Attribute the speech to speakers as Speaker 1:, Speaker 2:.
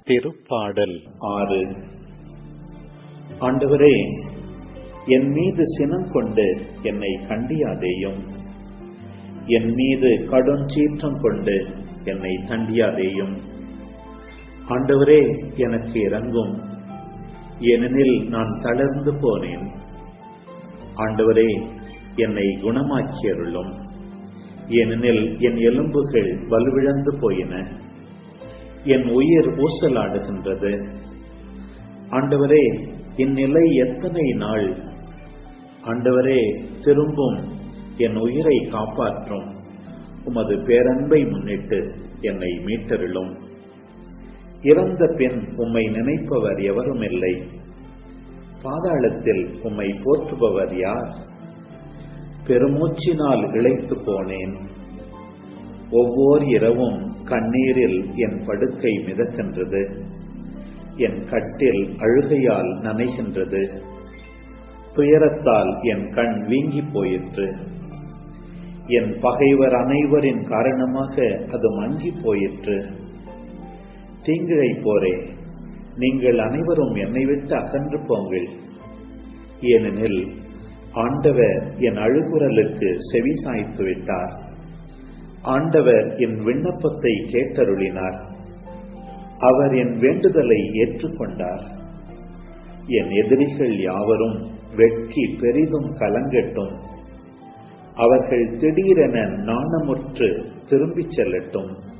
Speaker 1: திருப்பாடல்
Speaker 2: ஆறு ஆண்டவரே என் மீது சினம் கொண்டு என்னை கண்டியாதேயும் என் மீது கடும் சீற்றம் கொண்டு என்னை தண்டியாதேயும் ஆண்டவரே எனக்கு இறங்கும் ஏனெனில் நான் தளர்ந்து போனேன் ஆண்டவரே என்னை குணமாக்கியருளும் ஏனெனில் என் எலும்புகள் வலுவிழந்து போயின என் உயிர் ஊசலாடுகின்றது ஆண்டவரே இந்நிலை எத்தனை நாள் ஆண்டவரே திரும்பும் என் உயிரை காப்பாற்றும் உமது பேரன்பை முன்னிட்டு என்னை மீட்டருளும் இறந்த பின் உம்மை நினைப்பவர் எவரும் இல்லை பாதாளத்தில் உம்மை போற்றுபவர் யார் பெருமூச்சினால் இழைத்து போனேன் ஒவ்வொரு இரவும் கண்ணீரில் என் படுக்கை மிதக்கின்றது என் கட்டில் அழுகையால் நனைகின்றது துயரத்தால் என் கண் வீங்கி போயிற்று என் பகைவர் அனைவரின் காரணமாக அது மங்கி போயிற்று தீங்கிழை போரே நீங்கள் அனைவரும் என்னை விட்டு அகன்று போங்கள் ஏனெனில் ஆண்டவர் என் அழுகுரலுக்கு செவி சாய்த்து விட்டார் ஆண்டவர் என் விண்ணப்பத்தை கேட்டருளினார் அவர் என் வேண்டுதலை ஏற்றுக்கொண்டார் என் எதிரிகள் யாவரும் வெட்கி பெரிதும் கலங்கட்டும் அவர்கள் திடீரென நாணமுற்று திரும்பிச் செல்லட்டும்